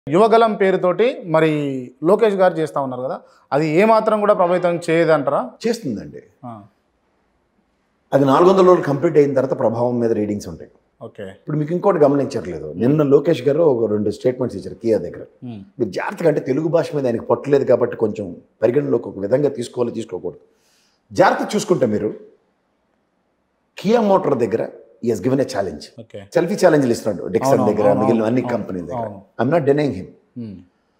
యువగలం పేరుతోటి మరి లోకేష్ గారు చేస్తా ఉన్నారు కదా అది ఏమాత్రం కూడా ప్రభావితం చేయదంటారా చేస్తుందండి ఆ, అది నాలుగు వందల రోజులు కంప్లీట్ అయిన తర్వాత ప్రభావం మీద రీడింగ్స్ ఉంటాయి ఓకే ఇప్పుడు మీకు ఇంకోటి గమనించట్లేదు నిన్న లోకేష్ గారు ఒక రెండు స్టేట్మెంట్స్ ఇచ్చారు కియా దగ్గర ఉమ్, మీరు జాగ్రత్తగా అంటే తెలుగు భాష మీద ఆయనకి పట్టలేదు కాబట్టి కొంచెం పరిగణలోకి ఒక విధంగా తీసుకోవాలి తీసుకోకూడదు జాగ్రత్త చూసుకుంటే మీరు కియా మోటార్ దగ్గర is given a challenge okay selfie ఛాలెంజ్లు ఇస్తున్నాడు డిక్సన్ అవును, దగ్గర అవును, మిగిలిన అన్ని అవును, కంపెనీల దగ్గర అవును. I'm not denying him um,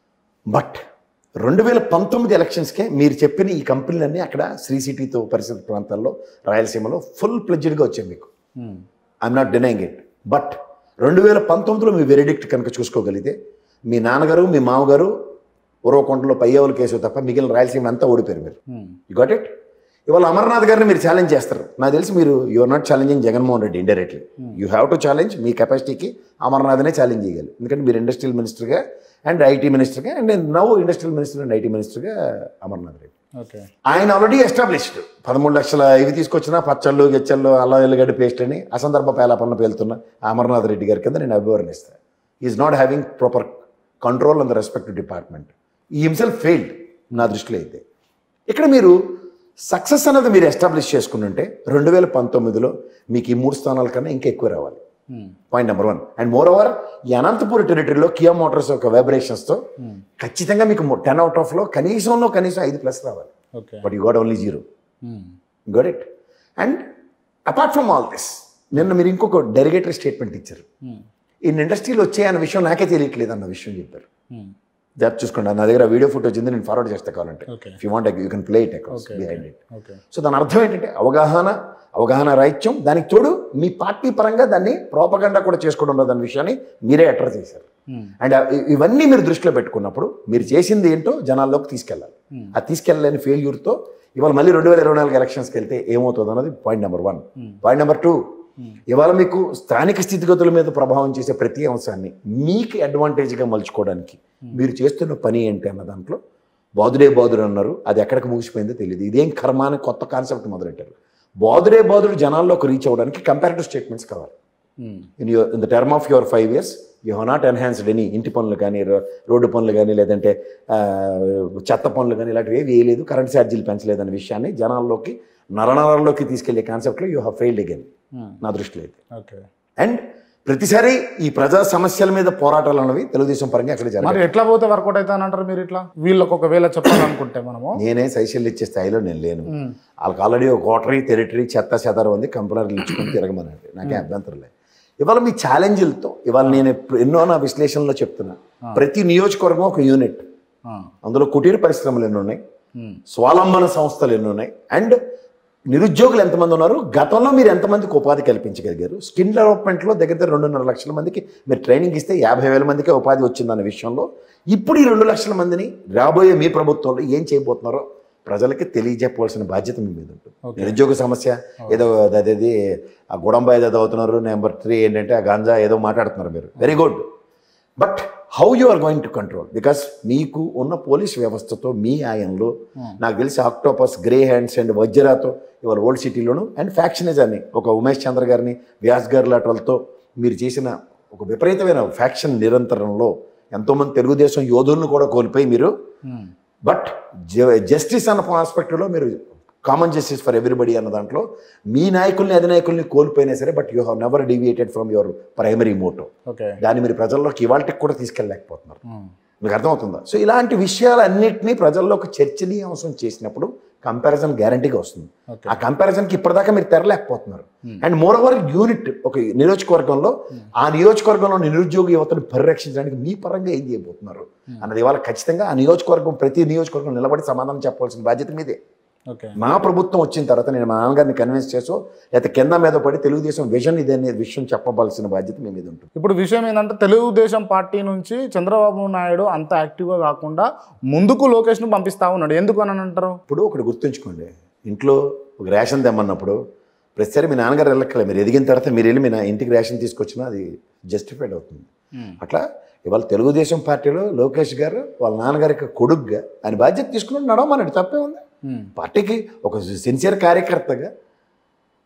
but రెండు వేల పంతొమ్మిది ఎలక్షన్స్కే మీరు చెప్పిన ఈ కంపెనీలన్నీ అక్కడ శ్రీ సిటీతో పరిసర ప్రాంతాల్లో రాయలసీమలో ఫుల్ ప్లెడ్జ్డ్గా వచ్చాయి మీకు um, I'm not denying it but రెండు వేల పంతొమ్మిదిలో మీ వెరిడిక్ట్ కనుక చూసుకోగలిగితే మీ నాన్నగారు మీ మామగారు ఉరవకొండలో పయ్యవుల కేసు తప్ప మిగిలిన రాయలసీమ అంతా ఓడిపోయారు మీరు ఉమ్, యు గాట్ ఇట్ ఇవాళ అమర్నాథ్ గారిని మీరు ఛాలెంజ్ చేస్తారు నాకు తెలిసి మీరు your not challenging Jaganmohan Reddy indirectly you have to challenge మీ కెపాసిటీకి అమర్నాథ్నే ఛాలెంజ్ చేయగలి ఎందుకంటే మీరు ఇండస్ట్రియల్ మినిస్టర్గా అండ్ ఐటీ మినిస్టర్గా and now industrial minister and IT మినిస్టర్గా అమర్నాథ్ రెడ్డి ఓకే ఆయన ఆల్రెడీ ఎస్టాబ్లిష్డ్ పదమూడు లక్షల ఇవి తీసుకొచ్చిన పచ్చళ్ళు గిచ్చళ్ళు అల్లం ఎల్లిగడ్డ పేస్ట్ అని అసందర్భ పేలాపన్న పేలుతున్న అమర్నాథ్ రెడ్డి గారి కింద నేను అభివర్ణిస్తాను is not having proper control on the respective department he himself failed నా దృష్టిలో అయితే ఇక్కడ మీరు సక్సెస్ అనేది మీరు ఎస్టాబ్లిష్ చేసుకుంటుంటే రెండు వేల పంతొమ్మిదిలో మీకు ఈ మూడు స్థానాల కన్నా ఇంకా ఎక్కువ రావాలి um, point number one and moreover ఈ అనంతపూర్ టెరిటరీలో కియా మోటార్స్ యొక్క వైబ్రేషన్స్తో ఉమ్, ఖచ్చితంగా మీకు టెన్ అవుట్ ఆఫ్లో కనీసంలో కనీసం ఐదు ప్లస్ రావాలి okay but you got only zero um, got it and apart from all this నిన్న మీరు ఇంకొక డెరిగేటరీ స్టేట్మెంట్ ఇచ్చారు ఉమ్, ఇన్ని ఇండస్ట్రీలు వచ్చాయన్న విషయం నాకే తెలియట్లేదు అన్న విషయం చెప్పారు ఉమ్, దాట్ చూసుకోండి నా దగ్గర వీడియో ఫుటేజ్ వచ్చింది నేను ఫార్వర్డ్ చేస్తే కావాలంటే okay if you want you can play it across Okay, behind it okay so దాని అర్థం ఏంటంటే అవగాహన అవగాహన రాహిత్యం దానికి తోడు మీ పార్టీ పరంగా దాన్ని ప్రోపగండా కూడా చేసుకోవడం లేదు అన్న విషయాన్ని మీరే అడ్రస్ చేశారు ఉమ్, అండ్ ఇవన్నీ మీరు దృష్టిలో పెట్టుకున్నప్పుడు మీరు చేసింది ఏంటో జనాల్లోకి తీసుకెళ్ళాలి Hmm. ఆ తీసుకెళ్ళలేని ఫెయిల్యూర్తో ఇవాళ మళ్ళీ రెండు వేల ఇరవై నాలుగు ఎలక్షన్స్కి వెళ్తే ఏమవుతుంది అన్నది point number one Hmm. Point number two Hmm. ఇవాళ మీకు స్థానిక స్థితిగతుల మీద ప్రభావం చేసే ప్రతి అంశాన్ని మీకు అడ్వాంటేజ్గా మలుచుకోవడానికి మీరు చేస్తున్న పని ఏంటి అన్న దాంట్లో బాదుడే బాదుడు అన్నారు అది ఎక్కడికి ముగిసిపోయిందో తెలియదు ఇదేం కర్మ అని కొత్త కాన్సెప్ట్ మొదలెట్టారు బాదుడే బాదుడు జనాల్లోకి రీచ్ అవ్వడానికి కంపారిటివ్ స్టేట్మెంట్స్ కావాలి um, in your in the term of your five years you have not enhanced any ఇంటి పనులు కానీ రో- రోడ్డు పనులు కానీ లేదంటే ఆ, చెత్త పనులు కానీ ఇలాంటివి ఏవి వేయలేదు కరెంట్ ఛార్జీలు పెంచలేదు అనే విషయాన్ని జనాల్లోకి నరనరాల్లోకి తీసుకెళ్లే కాన్సెప్ట్లో you have failed again um, నా దృష్టిలో అయితే ఓకే అండ్ ప్రతిసారి ఈ ప్రజా సమస్యల మీద పోరాటాలు అన్నవి తెలుగుదేశం పరంగా అక్కడ జరగాలి మరి ఎట్లా పోతే వర్కౌట్ అవుతా అంటారు మీరు ఇట్లా వీళ్ళకి ఒకవేళ చెప్పాలనుకుంటే మనము నేనే సైషల్ ఇచ్చే స్థాయిలో నేను లేను ఉమ్, వాళ్ళకి ఆల్రెడీ ఒక కోటరీ టెరిటరీ చెత్త చెదరం ఉంది కంపెనీలు ఇచ్చుకొని తిరగమనండి నాకే అభ్యంతరం లేదు ఇవాళ మీ ఛాలెంజ్లతో ఇవాళ నేను ఎప్పుడు- ఎన్నో నా విశ్లేషణలో చెప్తున్నా ప్రతి నియోజకవర్గం ఒక యూనిట్ ఆ, అందులో కుటీర పరిశ్రమలు ఎన్ని ఉన్నాయి ఉమ్, స్వాలంబన సంస్థలు ఎన్ని ఉన్నాయి అండ్ నిరుద్యోగులు ఎంతమంది ఉన్నారు గతంలో మీరు ఎంతమందికి ఉపాధి కల్పించగలిగారు స్కిల్ డెవలప్మెంట్లో దగ్గర దగ్గర రెండున్నర లక్షల మందికి మీరు ట్రైనింగ్ ఇస్తే యాభై వేల మందికే ఉపాధి వచ్చిందన్న విషయంలో ఇప్పుడు ఈ రెండు లక్షల మందిని రాబోయే మీ ప్రభుత్వంలో ఏం చేయబోతున్నారో ప్రజలకి తెలియజెప్పవలసిన బాధ్యత మీ మీద ఉంటుంది Okay. నిరుద్యోగ సమస్య ఏదో అదేది ఆ గుడంబ ఏదో అవుతున్నారు నెంబర్ త్రీ ఏంటంటే ఆ గాంజా ఏదో మాట్లాడుతున్నారు మీరు very good but how you are going to control because మీకు ఉన్న పోలీస్ వ్యవస్థతో మీ ఆయంలో నాకు తెలిసి ఆక్టోపస్ గ్రే హ్యాండ్స్ అండ్ వజ్రాతో ఇవాళ ఓల్డ్ సిటీలోను అండ్ ఫ్యాక్షనిజ్ అని ఒక ఉమేష్ చంద్ర గారిని వ్యాస్ గారి లాంటి వాళ్ళతో మీరు చేసిన ఒక విపరీతమైన ఫ్యాక్షన్ నిరంతరంలో ఎంతోమంది తెలుగుదేశం యోధులను కూడా కోల్పోయి మీరు ఉమ్, బట్ జస్టిస్ అన్న ఆస్పెక్ట్లో మీరు కామన్ జస్టిస్ ఫర్ ఎవ్రీబడి అన్న దాంట్లో మీ నాయకుల్ని అధినాయకుల్ని కోల్పోయినా సరే but you have never deviated from your primary motto okay దాన్ని మీరు ప్రజల్లోకి ఇవాళకి కూడా తీసుకెళ్ళలేకపోతున్నారు ఉమ్, మీకు అర్థమవుతుందా సో ఇలాంటి విషయాలన్నింటినీ ప్రజల్లోకి చర్చనీయాంశం చేసినప్పుడు కంపారిజన్ గ్యారంటీగా వస్తుంది ఓకే ఆ కంపారిజన్కి ఇప్పటిదాకా మీరు తెరలేకపోతున్నారు అండ్ మోర్ ఓవర్ యూనిట్ ఒక నియోజకవర్గంలో ఆ నియోజకవర్గంలో నిరుద్యోగ యువతను పరిరక్షించడానికి మీ పరంగా ఏం చేయబోతున్నారు అన్నది ఇవాళ ఖచ్చితంగా ఆ నియోజకవర్గం ప్రతి నియోజకవర్గం నిలబడి సమాధానం చెప్పాల్సిన బాధ్యత మీదే ఓకే మా ప్రభుత్వం వచ్చిన తర్వాత నేను మా నాన్నగారిని కన్విన్స్ చేసో లేకపోతే కింద మీద పడి తెలుగుదేశం విజన్ ఇదే అనే విషయం చెప్పవలసిన బాధ్యత మీ మీద ఉంటుంది ఇప్పుడు విషయం ఏంటంటే తెలుగుదేశం పార్టీ నుంచి చంద్రబాబు నాయుడు అంత యాక్టివ్గా కాకుండా ముందుకు లోకేష్ను పంపిస్తా ఉన్నాడు ఎందుకు అని అంటారు ఇప్పుడు ఒకటి గుర్తుంచుకోండి ఇంట్లో ఒక రేషన్ తెమ్మన్నప్పుడు ప్రతిసారి మీ నాన్నగారు వెళ్ళక్కలే మీరు ఎదిగిన తర్వాత మీరు వెళ్ళి మీ నా ఇంటికి రేషన్ తీసుకొచ్చినా అది జస్టిఫైడ్ అవుతుంది అట్లా ఇవాళ తెలుగుదేశం పార్టీలో లోకేష్ గారు వాళ్ళ నాన్నగారికి కొడుగ్గా ఆయన బాధ్యత తీసుకుని నడవమన్నాడు తప్పే ఉంది ఉమ్, పార్టీకి ఒక సిన్సియర్ కార్యకర్తగా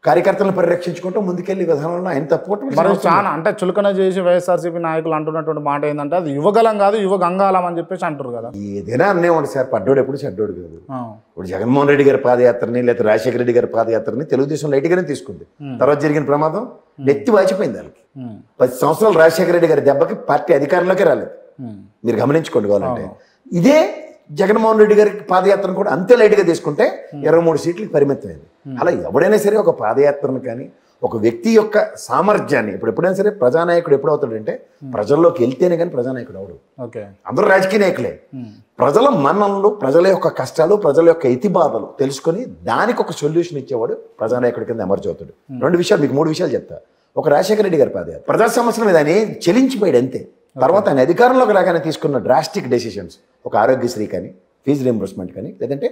కార్యకర్తలను పరిరక్షించుకుంటూ ముందుకెళ్ళి విధానంలో ఆయన తప్పు మరి చాలా అంటే చులకన చేసి వైఎస్ఆర్సీపీ నాయకులు అంటున్నటువంటి మాట ఏంటంటే అది యువగలం కాదు యువ గంగాలం అని చెప్పేసి అంటారు కదా ఏదైనా అన్నేవాడు సార్ పడ్డోడు ఎప్పుడు చెడ్డోడు కాదు ఆ, ఇప్పుడు జగన్మోహన్ రెడ్డి గారి పాదయాత్రని లేదా రాజశేఖర రెడ్డి గారి పాదయాత్రని తెలుగుదేశం లైట్గానే తీసుకుంది తర్వాత జరిగిన ప్రమాదం నెత్తి వాచిపోయింది వాళ్ళకి ఉమ్, పది సంవత్సరాలు రాజశేఖర రెడ్డి గారి దెబ్బకి పార్టీ అధికారంలోకి రాలేదు ఉమ్, మీరు గమనించుకోండి కావాలంటే ఇదే జగన్మోహన్ రెడ్డి గారికి పాదయాత్రను కూడా అంతే లైట్గా తీసుకుంటే ఇరవై మూడు సీట్లకు పరిమితమైంది అలా ఎవడైనా సరే ఒక పాదయాత్రను కానీ ఒక వ్యక్తి యొక్క సామర్థ్యాన్ని ఇప్పుడు ఎప్పుడైనా సరే ప్రజానాయకుడు ఎప్పుడు అవుతాడంటే ప్రజల్లోకి వెళ్తేనే కానీ ప్రజానాయకుడు అవడు ఓకే అందరూ రాజకీయ నాయకులే ఉమ్, ప్రజల మన్ననలు ప్రజల యొక్క కష్టాలు ప్రజల యొక్క ఇతి బాధలు తెలుసుకొని దానికి ఒక సొల్యూషన్ ఇచ్చేవాడు ప్రజానాయకుడి కింద ఎమర్జ్ అవుతాడు రెండు విషయాలు మీకు మూడు విషయాలు చెప్తా ఒక రాజశేఖర రెడ్డి గారి పాదయాత్ర ప్రజా సమస్యల మీద ఆయన ఏం చెలించిపోయాడు అంతే తర్వాత ఆయన అధికారంలోకి రాగానే తీసుకున్న డ్రాస్టిక్ డెసిషన్స్ ఒక ఆరోగ్యశ్రీ కానీ ఫీజు రీంబర్స్మెంట్ కానీ లేదంటే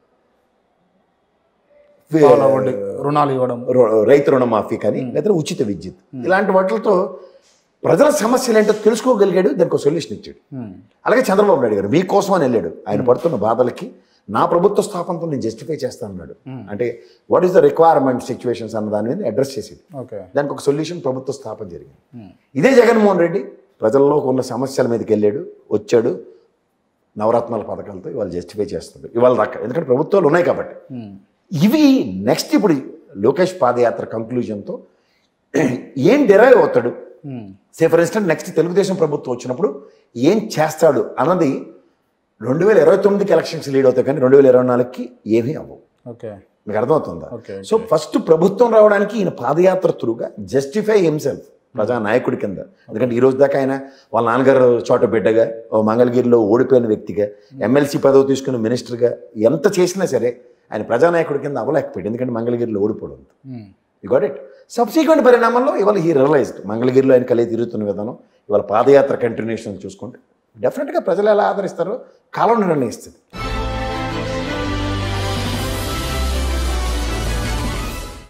పాల వడ్డీ, రుణాలు ఇవ్వడం రు- రైతు రుణమాఫీ కానీ లేదంటే ఉచిత విద్యుత్ ఇలాంటి వాటితో ప్రజల సమస్యలు ఏంటో తెలుసుకోగలిగాడు దానికి ఒక సొల్యూషన్ ఇచ్చాడు ఉమ్, అలాగే చంద్రబాబు నాయుడు గారు మీకోసం అని వెళ్ళాడు ఆయన పడుతున్న బాధలకి నా ప్రభుత్వ స్థాపనతో నేను జస్టిఫై చేస్తాను అన్నాడు అంటే what is the requirement situations అన్న దాని మీద అడ్రస్ చేసేది ఓకే దానికి ఒక సొల్యూషన్ ప్రభుత్వ స్థాపన జరిగింది ఉమ్, ఇదే జగన్మోహన్ రెడ్డి ప్రజల్లో ఉన్న సమస్యల మీదకి వెళ్ళాడు వచ్చాడు నవరత్నాల పథకాలతో ఇవాళ జస్టిఫై చేస్తుంది ఇవాళ దాకా ఎందుకంటే ప్రభుత్వాలు ఉన్నాయి కాబట్టి ఉమ్, ఇవి నెక్స్ట్ ఇప్పుడు లోకేష్ పాదయాత్ర కంక్లూజన్తో ఏం డెరైవ్ అవుతాడు um, say for instance next Telugu Desam ప్రభుత్వం వచ్చినప్పుడు ఏం చేస్తాడు అన్నది రెండు వేల ఇరవై తొమ్మిదికి ఎలక్షన్స్ లీడ్ అవుతాయి కానీ రెండు వేల ఇరవై నాలుగుకి ఏమీ అవ్వవు ఓకే మీకు అర్థమవుతుందా ఓకే సో ఫస్ట్ ప్రభుత్వం రావడానికి ఈయన పాదయాత్ర త్రూగా జస్టిఫై హిమ్సెల్ఫ్ ప్రజా నాయకుడి కింద ఎందుకంటే ఈ రోజు దాకా ఆయన వాళ్ళ నాన్నగారు చోట బిడ్డగా ఓ మంగళగిరిలో ఓడిపోయిన వ్యక్తిగా ఎమ్మెల్సీ పదవి తీసుకున్న మినిస్టర్గా ఎంత చేసినా సరే ఆయన ప్రజానాయకుడి కింద అవ్వలేకపోయాడు ఎందుకంటే మంగళగిరిలో ఓడిపోవడం um, you got it subsequent పరిణామంలో ఇవాళ ఈ రియలైజ్డ్ మంగళగిరిలో ఆయన కలిగి తిరుగుతున్న విధానం ఇవాళ పాదయాత్ర కంటిన్యూషన్ చూసుకుంటే డెఫినెట్గా ప్రజలు ఎలా ఆదరిస్తారో కాలం నిర్ణయిస్తుంది